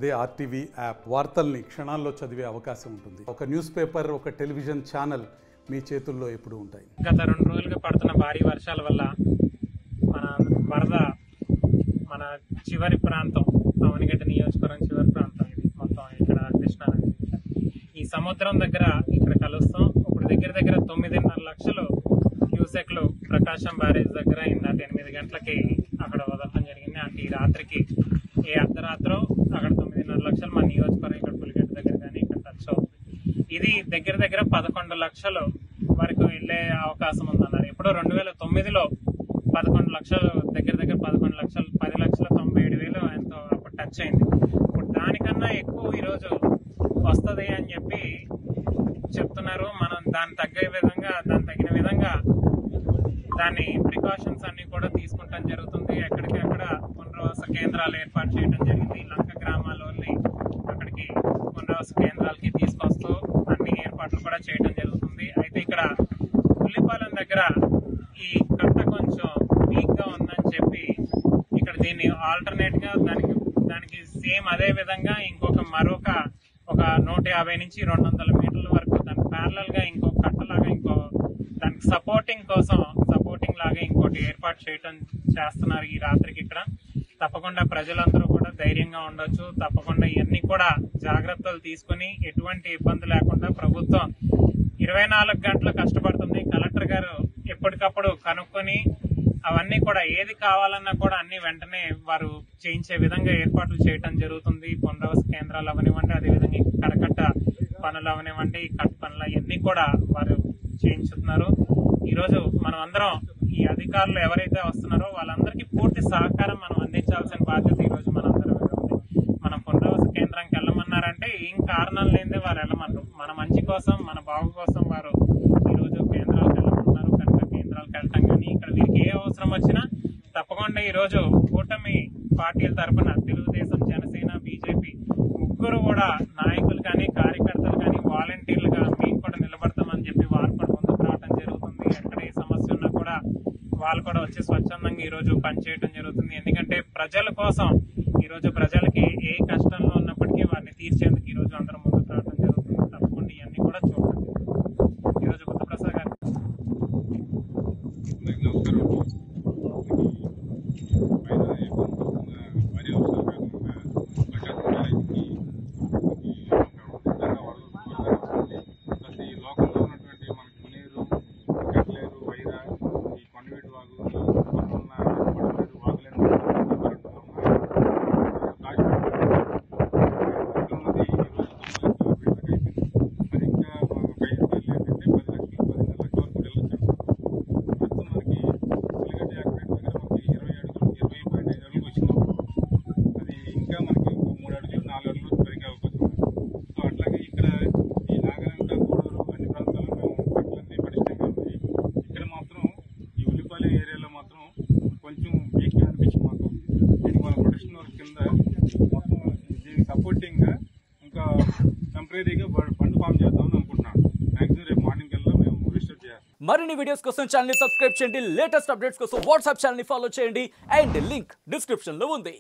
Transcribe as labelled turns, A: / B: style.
A: అదే RTV app వార్తల్ని క్షణాల్లో చదివే అవకాశం ఉంటుంది ఒక న్యూస్ పేపర్ ఒక టెలివిజన్ ఛానల్ మీ చేతుల్లో ఎప్పుడూ ఉంటాయి
B: గత రెండు రోజులుగా పడుతున్న భారీ వర్షాల వల్ల మన వరద మన చివరి ప్రాంతం అవనిగడ్డ నియోజకవర్గం చివరి ప్రాంతం ఇది మొత్తం ఇక్కడ కృష్ణా నది. ఈ సముద్రం దగ్గర ఇక్కడ కలుస్తాం ఇప్పుడు దగ్గర దగ్గర తొమ్మిదిన్నర లక్షలు క్యూసెక్లు ప్రకాశం బ్యారేజ్ దగ్గర ఇందాక ఎనిమిది గంటలకి అక్కడ వదలడం జరిగింది అంటే ఈ రాత్రికి ఏ అర్ధరాత్రో అక్కడ తొమ్మిదిన్నర లక్షలు మన నియోజకవర్గం ఇక్కడ పులిగడ్డ దగ్గర కానీ ఇక్కడ టచ్ అవుతుంది ఇది దగ్గర దగ్గర పదకొండు లక్షలు వరకు వెళ్ళే అవకాశం ఉందన్నారు ఎప్పుడో రెండు వేల తొమ్మిదిలో పదకొండు లక్షలు దగ్గర దగ్గర పదకొండు లక్షలు పది లక్షల తొంభై ఏడు వేలు ఎంతో అప్పుడు టచ్ అయింది ఇప్పుడు దానికన్నా ఎక్కువ ఈరోజు వస్తుంది అని చెప్పి చెప్తున్నారు మనం దాని తగ్గే విధంగా దాని తగిన విధంగా దాన్ని ప్రికాషన్స్ అన్ని కూడా తీసుకుంటాం జరుగుతుంది ఎక్కడికక్కడ పునరావాస కేంద్రాలు ఏర్పాటు చేయడం జరిగింది లంక గ్రామాల్లోని అక్కడికి పునరావాస కేంద్రాలకి తీసుకొస్తూ అన్ని ఏర్పాట్లు కూడా చేయడం జరుగుతుంది అయితే ఇక్కడ పుల్లిపాలెం దగ్గర ఈ కట్ట కొంచెం వీక్ గా ఉందని చెప్పి ఇక్కడ దీన్ని ఆల్టర్నేట్ గా దానికి దానికి సేమ్ అదే విధంగా ఇంకొక మరొక ఒక నూట యాభై నుంచి రెండు వందల మీటర్ల వరకు దానికి ప్యారలల్ గా ఇంకో కట్టలాగా ఇంకో దానికి సపోర్టింగ్ కోసం సపోర్టింగ్ లాగా ఇంకోటి ఏర్పాటు చేయటం చేస్తున్నారు ఈ రాత్రికి ఇక్కడ తప్పకుండా ప్రజలందరూ కూడా ధైర్యంగా ఉండొచ్చు తప్పకుండా ఇవన్నీ కూడా జాగ్రత్తలు తీసుకుని ఎటువంటి ఇబ్బంది లేకుండా ప్రభుత్వం ఇరవై నాలుగు గంటలు కష్టపడుతుంది కలెక్టర్ గారు ఎప్పటికప్పుడు కనుక్కొని అవన్నీ కూడా ఏది కావాలన్నా కూడా అన్ని వెంటనే వారు చేయించే విధంగా ఏర్పాట్లు చేయటం జరుగుతుంది పునరావాస కేంద్రాలు అవనివ్వండి అదేవిధంగా ఈ కరకట్ట పనులు అవనివ్వండి ఈ కట్ పనులు అవన్నీ కూడా వారు చేయించుతున్నారు ఈ రోజు మనం అందరం ఈ అధికారులు ఎవరైతే వస్తున్నారో వాళ్ళందరికీ పూర్తి సహకారం మనం అందించాల్సిన బాధ్యత ఈ రోజు మనందరం మీద ఉంది మనం పునరావాస కేంద్రానికి వెళ్ళమన్నారంటే ఏం కారణం లేనిదే వారు వెళ్ళమన్నారు మన మంచి కోసం మన బాగు కోసం వారు ఈ రోజు కేంద్రాలకు వెళ్ళమన్నారు కనుక కేంద్రాలకు వెళ్ళటం కానీ ఇక్కడ వీరికి ఏ అవసరం వచ్చినా తప్పకుండా ఈ రోజు కూటమి పార్టీల తరఫున తెలుగుదేశం జనసేన బీజేపీ ముగ్గురు కూడా నాయకులు కానీ కార్యకర్తలు కానీ వాలంటీర్లుగా మేము కూడా నిలబడతామని చెప్పి వారు కూడా ముందుకు రావడం జరుగుతుంది ఎక్కడ ఏ సమస్య ఉన్నా కూడా వాళ్ళు కూడా వచ్చి స్వచ్ఛందంగా ఈ రోజు పనిచేయడం జరుగుతుంది ఎందుకంటే ప్రజల కోసం ఈ రోజు ప్రజలకి ఏ కష్టంలో ఉన్నప్పటికీ వారిని తీర్చేందుకు ఈ రోజు అందరం ముందుకు రావడం జరుగుతుంది తప్పకుండా ఇవన్నీ కూడా చూడండి ఈ రోజు బుద్ధప్రసాద్ గారు
C: అందరికీ నమస్కారం పైన ఏమనుకుంటున్న భారీ వర్షాల కారణంగా ప్రకాశం బ్యారేజ్కి ఈ నిజంగా వరద వరద వస్తుంది ప్లస్ ఈ లోకల్లో ఉన్నటువంటి మనకి మునేరు కట్లేరు వైరా ఈ కొండవీటి వాగు ఈ పక్కన ఉన్న పడమేరు వాగులను ఉన్నది ఈ రోజు తొమ్మిది లక్షల ఫీట్లకు అయిపోయింది మరి ఇంకా మన పై అధికారులు ఏంటంటే పది లక్షలు పదిన్నర లక్షల వరకు వెళ్ళొచ్చు ప్రస్తుతం మనకి ఉల్లిగడ్డ యాక్రేట్ దగ్గర మనకి ఇరవై అడుగులు ఇరవై పాయింట్ ఐదు అడుగులు వచ్చింది అది ఇంకా మనకి ఇంకో మూడు అడుగులు నాలుగు అడుగులు పెరిగే అవకాశం ఉంది సో అట్లాగే ఇక్కడ ఈ నాగరంక గూడూరు అన్ని ప్రాంతాల్లో మేము కట్టలన్నీ పటిష్టంగా ఉన్నాయి ఇక్కడ మాత్రం ఈ ఉల్లిపాలెం ఏరియాలో మాత్రం కొంచెం వీక్ అనిపించింది మాకు దీనికి మన ప్రొటెక్షన్ వర్క్ కింద మొత్తం దీనికి సపోర్టింగ్ గా ఇంకా టెంపరీగా ఫండ్ ఫామ్ చేద్దామని అనుకుంటున్నాను మ్యాక్సిమం రేపు మార్నింగ్ కల్లా మేము రిజిస్టర్ చేయాలి
D: మరిన్ని వీడియోస్ కోసం ఛానల్ ని సబ్స్క్రైబ్ చేయండి లేటెస్ట్ అప్డేట్స్ కోసం వాట్సాప్ ఛానల్ ని ఫాలో చేయండి అండ్ లింక్ డిస్క్రిప్షన్ లో ఉంది